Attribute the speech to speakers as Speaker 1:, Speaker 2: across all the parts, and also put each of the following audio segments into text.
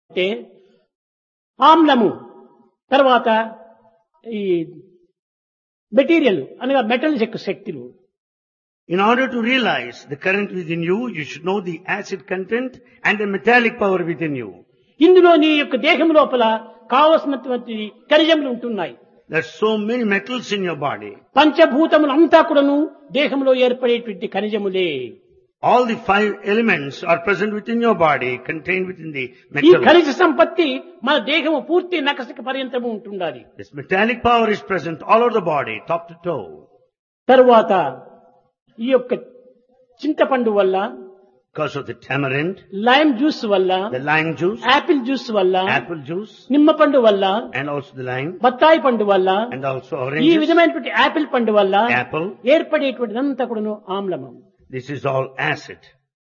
Speaker 1: అంటే ఆమ్లము తర్వాత ఈ మెటీరియల్ అనగా మెటల్ యొక్క శక్తులు
Speaker 2: In order to realize the current within you, you should know the acid content and the metallic power within you.
Speaker 1: ఇందులో నీ యొక్క దేహం లోపల కావలసినటువంటి ఖనిజములు ఉంటున్నాయి
Speaker 2: There's so many metals in your body.
Speaker 1: పంచభూతములు అంతా కూడాను దేహంలో ఏర్పడేటువంటి ఖనిజములే
Speaker 2: All the five elements are present within your body, contained within the
Speaker 1: ఈ
Speaker 2: metal.
Speaker 1: ఖనిజ సంపత్తి మన దేహము పూర్తి నకసిక పర్యంతము ఉంటుండాలి
Speaker 2: This metallic power is present all over the body, top to toe.
Speaker 1: తరువాత ఈ యొక్క చింతపండు వల్ల
Speaker 2: Because of the tamarind,
Speaker 1: lime juice వల్ల
Speaker 2: the lime juice,
Speaker 1: apple juice వల్ల
Speaker 2: apple juice,
Speaker 1: నిమ్మపండు వల్ల
Speaker 2: and also the lime,
Speaker 1: బత్తాయి పండు వల్ల
Speaker 2: and also
Speaker 1: ఈ
Speaker 2: oranges,
Speaker 1: విధమైనటువంటి యాపిల్ పండు వల్ల
Speaker 2: apple.
Speaker 1: ఏర్పడేటువంటి అంతా కూడాను ఆమ్లము
Speaker 2: This is all acid.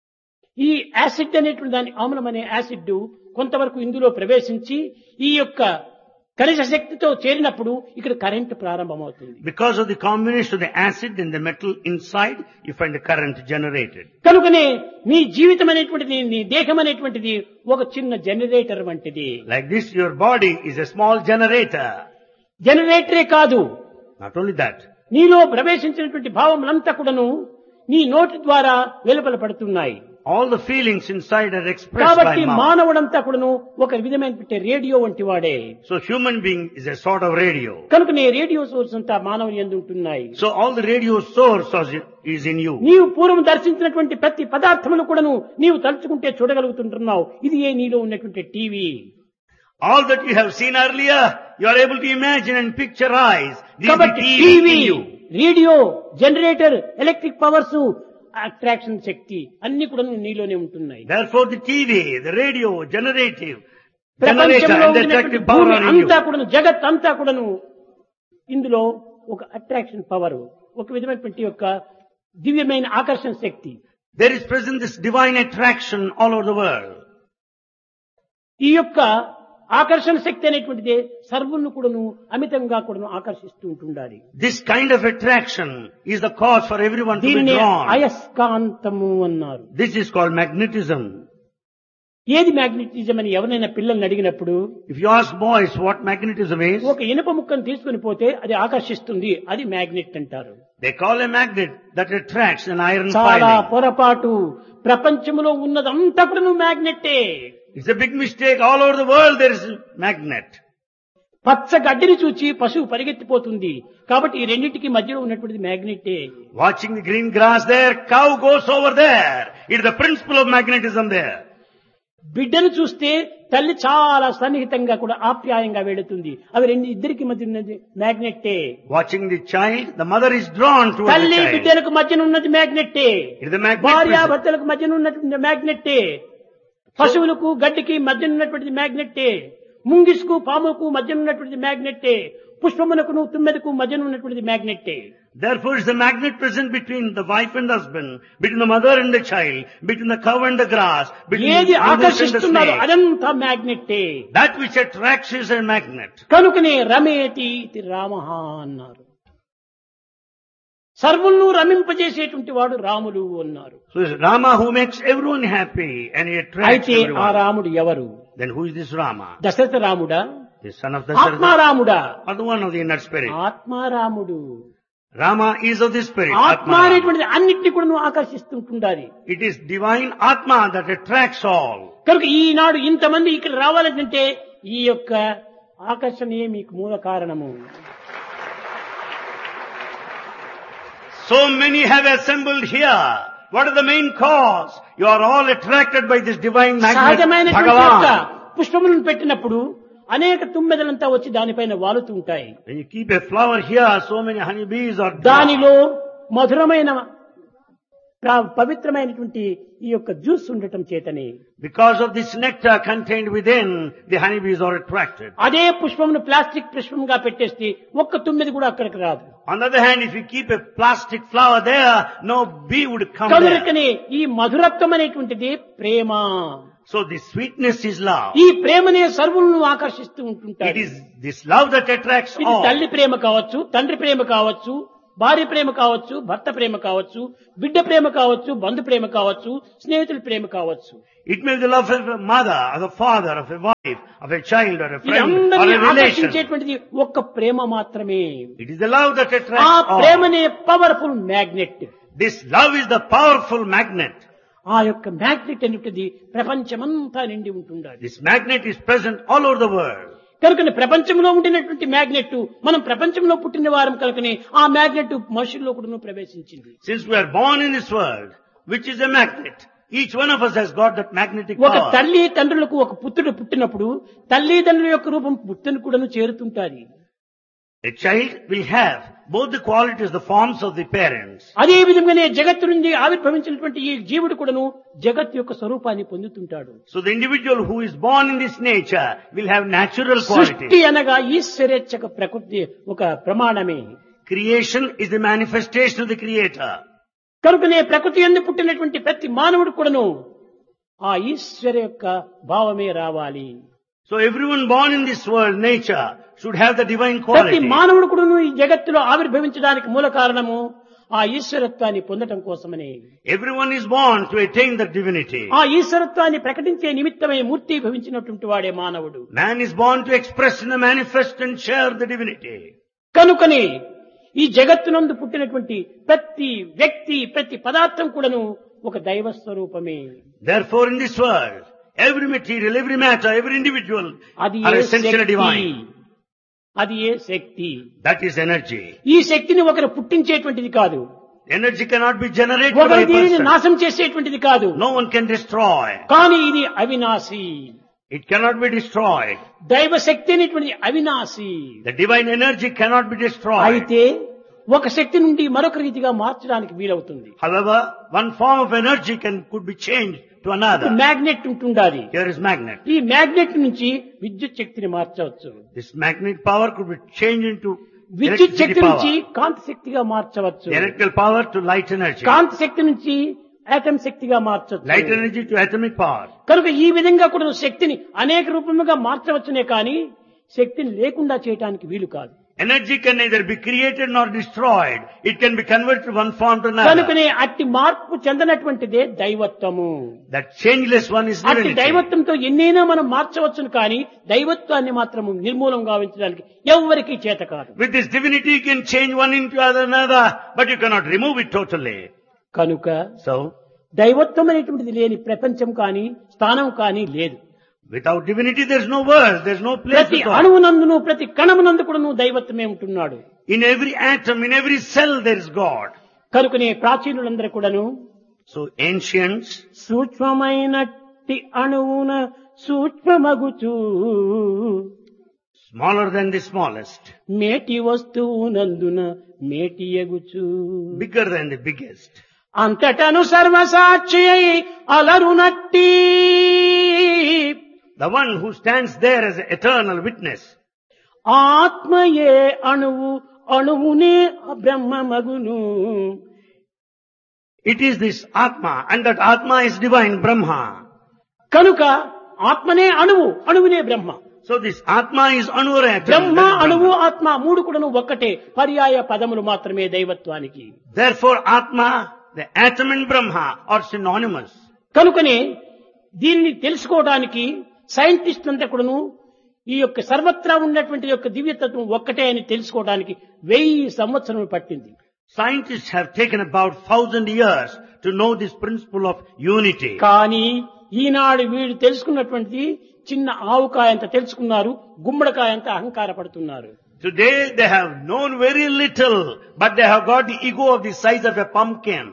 Speaker 1: ఈ యాసిడ్ అనేటువంటి దాని ఆమ్లం అనే యాసిడ్ కొంతవరకు ఇందులో ప్రవేశించి ఈ యొక్క ఖనిజ శక్తితో చేరినప్పుడు ఇక్కడ కరెంటు ప్రారంభమవుతుంది
Speaker 2: Because of the combination of the acid and the metal inside, you find the current generated.
Speaker 1: కనుకనే నీ జీవితం అనేటువంటిది నీ దేహం అనేటువంటిది ఒక చిన్న జనరేటర్ వంటిది
Speaker 2: Like this, your body is a small generator.
Speaker 1: జనరేటరే కాదు
Speaker 2: Not only that,
Speaker 1: నీలో ప్రవేశించినటువంటి భావములంతా కూడాను నీ నోటి ద్వారా వెలుపల పడుతున్నాయి
Speaker 2: all the feelings inside are expressed
Speaker 1: కాబట్టి
Speaker 2: by mouth.
Speaker 1: మానవుడంతా కూడాను ఒక విధమైనటువంటి రేడియో వంటి వాడే
Speaker 2: So human being is a sort of radio.
Speaker 1: కనుకనే రేడియో సోర్స్ అంతా మానవుని ఎందు ఉంటున్నాయి
Speaker 2: So all the radio source is- is in you.
Speaker 1: నీవు పూర్వం దర్శించినటువంటి ప్రతి పదార్థములు కూడాను నీవు తలుచుకుంటే చూడగలుగుతుంటున్నావు ఇది ఏ నీలో ఉన్నటువంటి TV
Speaker 2: All that you have seen earlier, you are able to imagine and picturize. This is the
Speaker 1: కాబట్టి
Speaker 2: TV
Speaker 1: TV
Speaker 2: in you.
Speaker 1: Radio generator electric powers attraction శక్తి అన్ని కూడా నీలోనే ఉంటున్నాయి
Speaker 2: Therefore the TV, the radio, generative, generator
Speaker 1: ప్రపంచంలో
Speaker 2: and the
Speaker 1: ఉన్నటువంటి
Speaker 2: attractive power
Speaker 1: భూమి
Speaker 2: are in you.
Speaker 1: అంతా కూడాను జగత్ అంతా కూడాను ఇందులో ఒక అట్రాక్షన్ పవర్ ఒక విధమైనటువంటి యొక్క దివ్యమైన ఆకర్షణ శక్తి
Speaker 2: There is present this divine attraction all over the world.
Speaker 1: ఈ యొక్క ఆకర్షణ శక్తి అనేటువంటిదే సర్వులను కూడాను అమితంగా కూడాను ఆకర్షిస్తూ ఉంటుండాలి
Speaker 2: This kind of attraction is the cause for everyone to be
Speaker 1: దీనిని
Speaker 2: drawn.
Speaker 1: అయస్కాంతము అన్నారు
Speaker 2: This is called magnetism.
Speaker 1: ఏది మ్యాగ్నెటిజం అని ఎవరైనా పిల్లల్ని అడిగినప్పుడు
Speaker 2: If you ask boys what magnetism is,
Speaker 1: ఒక ఇనుప ముక్కను తీసుకుని పోతే అది ఆకర్షిస్తుంది అది మ్యాగ్నెట్ అంటారు
Speaker 2: they call a magnet that attracts an iron
Speaker 1: చాలా
Speaker 2: filing.
Speaker 1: పొరపాటు ప్రపంచంలో ఉన్నదంతా కూడా నువ్వు మ్యాగ్నెట్టే
Speaker 2: It's a big mistake. All over the world there is a magnet.
Speaker 1: పచ్చ గడ్డిని చూచి పశువు పరిగెత్తిపోతుంది కాబట్టి ఈ రెండింటికి మధ్యలో ఉన్నటువంటిది మ్యాగ్నెట్టే
Speaker 2: Watching the green grass there, cow goes over there. It is the principle of magnetism there.
Speaker 1: బిడ్డను చూస్తే తల్లి చాలా సన్నిహితంగా కూడా ఆప్యాయంగా వెళుతుంది అవి రెండు ఇద్దరికి మధ్య ఉన్నది మ్యాగ్నెట్టే
Speaker 2: Watching the child, the mother is drawn towards the
Speaker 1: తల్లి
Speaker 2: child.
Speaker 1: బిడ్డలకు మధ్యన ఉన్నది మ్యాగ్నెట్టే
Speaker 2: It is the magnet.
Speaker 1: భార్య
Speaker 2: principle.
Speaker 1: భర్తలకు మధ్యన ఉన్నటువంటి మ్యాగ్నెట్టే పశువులకు గడ్డికి మధ్యన ఉన్నటువంటిది మ్యాగ్నెట్టే ముంగిసుకు పాముకు మధ్యన ఉన్నటువంటిది మ్యాగ్నెట్టే పుష్పమునకును తుమ్మెదకు మధ్యన ఉన్నటువంటిది మ్యాగ్నెట్టే
Speaker 2: Therefore is the magnet present between the wife and husband, between the mother and the child, between the cow and the grass, between
Speaker 1: ఏది
Speaker 2: the animals and the
Speaker 1: ఆకర్షిస్తున్నదో
Speaker 2: snake.
Speaker 1: అదంతా మ్యాగ్నెట్టే
Speaker 2: That which attracts is a magnet.
Speaker 1: కనుకనే రమేతి ఇది రామః అన్నారు సర్వులను రమింపజేసేటువంటి వాడు రాములు అన్నారు
Speaker 2: So it's Rama who makes everyone happy and he attracts
Speaker 1: అయితే ఆ
Speaker 2: everyone.
Speaker 1: రాముడు ఎవరు
Speaker 2: Then who is this Rama?
Speaker 1: Dasharatha రాముడా
Speaker 2: The son of Dasharatha
Speaker 1: ఆత్మారాముడా
Speaker 2: or the one of the inner spirit?
Speaker 1: ఆత్మారాముడు
Speaker 2: Rama is of the spirit.
Speaker 1: ఆత్మ
Speaker 2: Atma.
Speaker 1: అనేటువంటిది అన్నిటినీ కూడా నువ్వు ఆకర్షిస్తుంటుండాలి
Speaker 2: It is divine Atma that attracts all.
Speaker 1: కనుక ఈనాడు ఇంతమంది ఇక్కడ రావాలంటే ఈ యొక్క ఆకర్షణయే మీకు మూల కారణము
Speaker 2: So many have assembled here. What is the main cause? You are all attracted by this divine magnet,
Speaker 1: సహజమైనటువంటి యొక్క
Speaker 2: Bhagavan.
Speaker 1: పుష్పములను పెట్టినప్పుడు అనేక తుమ్మెదలంతా వచ్చి దానిపైన వాలుతూ ఉంటాయి
Speaker 2: When you keep a flower here, so many honeybees are drawn.
Speaker 1: దానిలో మధురమైన ప్ర- పవిత్రమైనటువంటి ఈ యొక్క జ్యూస్ ఉండటం చేతనే
Speaker 2: Because of this nectar contained within, the honeybees are attracted.
Speaker 1: అదే పుష్పమును ప్లాస్టిక్ పుష్పంగా పెట్టేస్తే ఒక్క తుమ్మెది కూడా అక్కడికి రాదు
Speaker 2: On the other hand, if you keep a plastic flower there, no bee would come there.
Speaker 1: కనుకనే ఈ మధురత్వం అనేటువంటిది ప్రేమ
Speaker 2: So the sweetness is love.
Speaker 1: ఈ ప్రేమనే సర్వులను ఆకర్షిస్తూ
Speaker 2: It
Speaker 1: ఉంటుంటాయి
Speaker 2: is this love that attracts
Speaker 1: ఇది
Speaker 2: all.
Speaker 1: తల్లి ప్రేమ కావచ్చు తండ్రి ప్రేమ కావచ్చు భార్య ప్రేమ కావచ్చు భర్త ప్రేమ కావచ్చు బిడ్డ ప్రేమ కావచ్చు బంధు ప్రేమ కావచ్చు స్నేహితుల ప్రేమ కావచ్చు
Speaker 2: It may be the love of a mother, of a father, of a wife, of a child, or a friend, or
Speaker 1: వీరందరినీ
Speaker 2: a relation.
Speaker 1: ఆకర్షించేటువంటిది ఒక్క ప్రేమ మాత్రమే
Speaker 2: It is the love that
Speaker 1: ఆ
Speaker 2: attracts all.
Speaker 1: ప్రేమనే powerful magnet
Speaker 2: This love is the powerful magnet.
Speaker 1: ఆ యొక్క magnet అనేటిది ప్రపంచమంతా నిండి ఉంటుండాలి
Speaker 2: This magnet is present all over the world.
Speaker 1: కనుకనే ప్రపంచంలో ఉండినటువంటి మ్యాగ్నెట్ మనం ప్రపంచంలో పుట్టిన వారం కనుకనే ఆ మ్యాగ్నెట్ మనుషుల్లో కూడా ప్రవేశించింది
Speaker 2: Since we are born in this world, which is a magnet, each one of us has got that magnetic
Speaker 1: ఒక
Speaker 2: power.
Speaker 1: తల్లి తండ్రులకు ఒక పుత్రుడు పుట్టినప్పుడు తల్లిదండ్రుల యొక్క రూపం పుత్రుని కూడా చేరుతుంటాది
Speaker 2: A child will have both the qualities, the forms of the parents.
Speaker 1: అదే విధంగానే జగత్తు నుండి ఆవిర్భవించినటువంటి ఈ జీవుడు కూడాను జగత్ యొక్క స్వరూపాన్ని పొందుతుంటాడు
Speaker 2: So the individual who is born in this nature will have natural
Speaker 1: సృష్టి
Speaker 2: qualities.
Speaker 1: అనగా ఈశ్వరేచ్ఛక ప్రకృతి ఒక ప్రమాణమే
Speaker 2: Creation is the manifestation of the Creator.
Speaker 1: కనుకనే ప్రకృతి ఎందు పుట్టినటువంటి ప్రతి మానవుడు కూడాను ఆ ఈశ్వర యొక్క భావమే రావాలి
Speaker 2: So everyone born in this world, nature, should have the divine
Speaker 1: ప్రతి
Speaker 2: quality.
Speaker 1: మానవుడు కూడాను ఈ జగత్తులో ఆవిర్భవించడానికి మూల కారణము ఆ ఈశ్వరత్వాన్ని పొందటం కోసమని
Speaker 2: Everyone is born to attain the divinity.
Speaker 1: ఆ ఈశ్వరత్వాన్ని ప్రకటించే నిమిత్తమై మూర్తి భవించినటువంటి వాడే మానవుడు
Speaker 2: Man is born to express and manifest and share the divinity.
Speaker 1: కనుకని ఈ జగత్తునందు పుట్టినటువంటి ప్రతి వ్యక్తి ప్రతి పదార్థం కూడాను ఒక దైవ స్వరూపమే
Speaker 2: Therefore in this world, every material, every matter, every individual
Speaker 1: అది
Speaker 2: are
Speaker 1: A
Speaker 2: essentially
Speaker 1: Shakti
Speaker 2: divine.
Speaker 1: అది ఏ శక్తి
Speaker 2: That is energy.
Speaker 1: ఈ శక్తిని ఒకరు పుట్టించేటువంటిది కాదు
Speaker 2: Energy cannot be generated by
Speaker 1: ఒకరు
Speaker 2: a
Speaker 1: దీనిని
Speaker 2: person.
Speaker 1: నాశం చేసేటువంటిది కాదు
Speaker 2: No one can destroy.
Speaker 1: కానీ ఇది అవినాశి
Speaker 2: It cannot be destroyed.
Speaker 1: దైవ శక్తి అనేటువంటిది అవినాశి
Speaker 2: The divine energy cannot be destroyed.
Speaker 1: అయితే ఒక శక్తి నుండి మరొక రీతిగా మార్చడానికి వీలవుతుంది
Speaker 2: However, one form of energy can could be changed to another.
Speaker 1: Magnet ఉంటుండాలి
Speaker 2: Here is magnet.
Speaker 1: ఈ మ్యాగ్నెట్ నుంచి విద్యుత్ శక్తిని మార్చవచ్చు
Speaker 2: This magnet power could be changed into
Speaker 1: విద్యుత్
Speaker 2: electricity
Speaker 1: శక్తి నుంచి
Speaker 2: power.
Speaker 1: కాంతి శక్తిగా మార్చవచ్చు
Speaker 2: The electrical power to light energy.
Speaker 1: కాంతి శక్తి నుంచి ఆటం శక్తిగా
Speaker 2: Light
Speaker 1: మార్చవచ్చు
Speaker 2: energy to atomic power.
Speaker 1: కనుక ఈ విధంగా కూడా శక్తిని అనేక రూపముగా మార్చవచ్చునే కానీ శక్తిని లేకుండా చేయటానికి వీలు కాదు
Speaker 2: Energy can neither be created nor destroyed. It can be converted from one form to another.
Speaker 1: కనుకనే అట్టి మార్పు చెందనటువంటిదే దైవత్వము
Speaker 2: That changeless one is
Speaker 1: అట్టి
Speaker 2: divinity.
Speaker 1: దైవత్వంతో ఎన్నైనా మనం మార్చవచ్చును కానీ దైవత్వాన్ని మాత్రం నిర్మూలం గావించడానికి ఎవ్వరికీ చేత కాదు
Speaker 2: With this divinity you can change one into another, but you cannot remove it totally.
Speaker 1: కనుక
Speaker 2: So,
Speaker 1: దైవత్వం అనేటువంటిది లేని ప్రపంచం కానీ స్థానం కానీ లేదు
Speaker 2: without divinity there's no world, there's no place
Speaker 1: ప్రతి
Speaker 2: at all.
Speaker 1: అణువునందును ప్రతి కణమునందు కూడా దైవత్వమే ఉంటున్నాడు
Speaker 2: In every atom, in every cell there is God.
Speaker 1: కనుకనే ప్రాచీనులందరూ కూడాను
Speaker 2: So ancients,
Speaker 1: సూక్ష్మమైనట్టి అణువున సూక్ష్మమగుచూ
Speaker 2: smaller than the smallest,
Speaker 1: మేటి వస్తువునందున మేటి ఎగుచూ
Speaker 2: bigger than the biggest,
Speaker 1: అంతటను సర్వసాక్షి అయి అలరునట్టి
Speaker 2: the one who stands there as an eternal witness,
Speaker 1: ఆత్మయే అణువు అణువునే బ్రహ్మమగును
Speaker 2: it is this Atma, and that Atma is divine Brahma.
Speaker 1: కనుక ఆత్మనే అణువు అణువునే బ్రహ్మ
Speaker 2: So this Atma is Anurat.
Speaker 1: బ్రహ్మ అణువు ఆత్మ మూడు కూడాను ఒక్కటే పర్యాయ పదములు మాత్రమే దైవత్వానికి
Speaker 2: Therefore Atma, the atom and Brahma are synonymous.
Speaker 1: కనుకనే దీన్ని తెలుసుకోవడానికి సైంటిస్ట్ అంతా కూడాను ఈ యొక్క సర్వత్రా ఉన్నటువంటి యొక్క దివ్యతత్వం ఒక్కటే అని తెలుసుకోవడానికి వెయ్యి సంవత్సరములు పట్టింది
Speaker 2: Scientists have taken about thousand years to know this principle of unity.
Speaker 1: కానీ ఈనాడు వీడు తెలుసుకున్నటువంటి చిన్న ఆవుకాయంత తెలుసుకున్నారు గుమ్మడికాయంత అహంకార పడుతున్నారు
Speaker 2: Today they have known very little, but they have got the ego of the size of a pumpkin.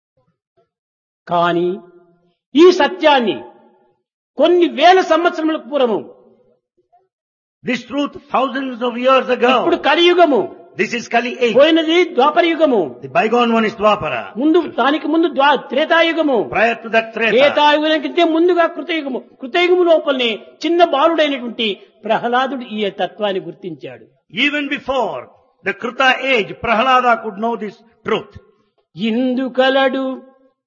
Speaker 1: కానీ ఈ సత్యాన్ని కొన్ని వేల సంవత్సరములకు పూర్వము
Speaker 2: This truth thousands of years
Speaker 1: ఇప్పుడు
Speaker 2: ago.
Speaker 1: కలియుగము
Speaker 2: This is Kali age.
Speaker 1: పోయినది ద్వాపర యుగము
Speaker 2: The bygone one is Dwapara.
Speaker 1: ముందు దానికి ముందు ద్వా త్రేతాయుగము
Speaker 2: Prior to that Treta.
Speaker 1: త్రేతాయుగానికంటే ముందుగా కృతయుగము కృతయుగము లోపలనే చిన్న బాలుడైనటువంటి ప్రహ్లాదుడు ఈ తత్వాన్ని గుర్తించాడు
Speaker 2: Even before the Kruta age, Prahalada could know this truth.
Speaker 1: Indu కలడు